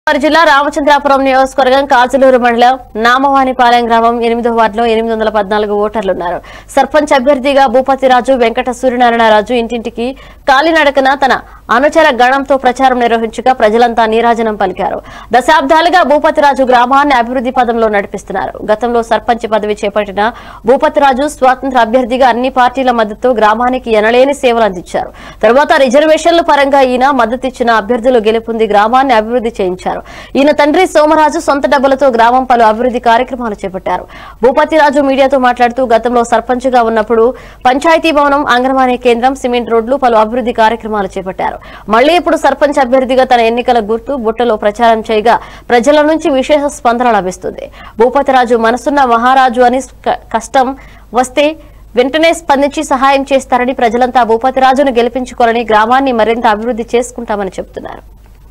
గోదావరి జిల్లా రామచంద్రాపురం నియోజకవర్గం కాజులూరు మండలం నామవానిపాలెం గ్రామం ఎనిమిదో వార్డులో ఎనిమిది వందల పద్నాలుగు ఓటర్లున్నారు సర్పంచ్ అభ్యర్థిగా భూపతిరాజు వెంకట సూర్యనారాయణరాజు ఇంటింటికి కాలినడకన తన అనుచర గణంతో ప్రచారం నిర్వహించగా ప్రజలంతా నీరాజనం పలికారు దశాబ్దాలుగా భూపతిరాజు గ్రామాన్ని అభివృద్ధి పదంలో నడిపిస్తున్నారు గతంలో సర్పంచ్ పదవి చేపట్టిన భూపతిరాజు స్వాతంత్ర అభ్యర్థిగా అన్ని పార్టీల మద్దతు గ్రామానికి ఎనలేని సేవలు అందించారు తర్వాత రిజర్వేషన్ల పరంగా ఈయన మద్దతిచ్చిన అభ్యర్థులు గెలుపొంది గ్రామాన్ని అభివృద్ధి చేయించారు ఈయన తండ్రి సోమరాజు సొంత డబ్బులతో గ్రామం పలు అభివృద్ధి కార్యక్రమాలు చేపట్టారు భూపతిరాజు మీడియాతో మాట్లాడుతూ గతంలో సర్పంచ్ గా ఉన్నప్పుడు పంచాయతీ భవనం అంగన్వాడీ కేంద్రం సిమెంట్ రోడ్లు పలు అభివృద్ధి కార్యక్రమాలు చేపట్టారు మళ్లీ ఇప్పుడు సర్పంచ్ అభ్యర్థిగా తన ఎన్నికల గుర్తు బుట్టలో ప్రచారం చేయగా ప్రజల నుంచి విశేష స్పందన లభిస్తుంది భూపతిరాజు మనసున్న మహారాజు అని క- కష్టం వస్తే వెంటనే స్పందించి సహాయం చేస్తారని ప్రజలంతా భూపతిరాజును గెలిపించుకోవాలని గ్రామాన్ని మరింత అభివృద్ధి చేసుకుంటామని చెబుతున్నారు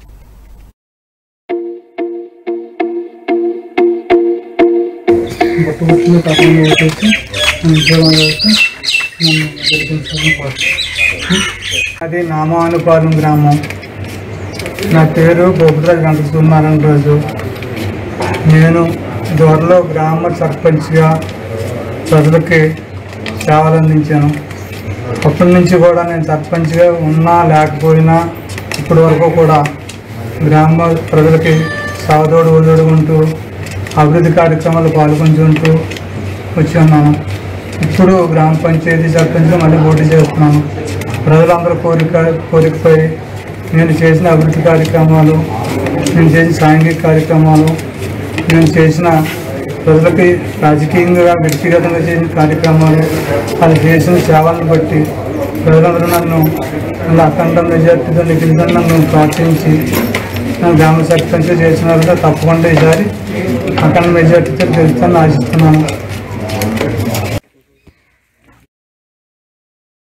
బొట్టుబొట్టులు తప్పకుండా ఓటేసి నన్ను ఉద్యోగంలో వేసి నన్ను గెలిపించాలని కోరుతున్నాను. అది నామానుపాలెం గ్రామం నా పేరు గోపురాజు వెంకట సూర్యనారాయణ రాజు నేను దూరలో గ్రామ సర్పంచ్గా ప్రజలకి సేవలు అందించాను అప్పటి నుంచి కూడా నేను సర్పంచ్గా ఉన్నా లేకపోయినా ఇప్పటి వరకు కూడా గ్రామ ప్రజలకి సావతోడు ఒదోడుకుంటూ అభివృద్ధి కార్యక్రమాలు పాల్గొంటుంటూ వచ్చి ఉన్నాను ఇప్పుడు గ్రామ పంచాయతీ సర్పంచ్గా మళ్ళీ పోటీ చేస్తున్నాను ప్రజలందరూ కోరిక కోరికపై నేను చేసిన అభివృద్ధి కార్యక్రమాలు నేను చేసిన సాంఘిక కార్యక్రమాలు నేను చేసిన ప్రజలకి రాజకీయంగా వ్యక్తిగతంగా చేసిన కార్యక్రమాలు అది చేసిన సేవలను బట్టి ప్రజలందరూ నన్ను నన్ను అఖండ మెజార్టీతో నిఖిలితో నన్ను ప్రోత్సహించి నన్ను గ్రామ సర్పంచ్ చేసిన వాళ్ళతో తప్పకుండా ఈసారి అఖండ మెజార్టీతో గెలుస్తానని ఆశిస్తున్నాను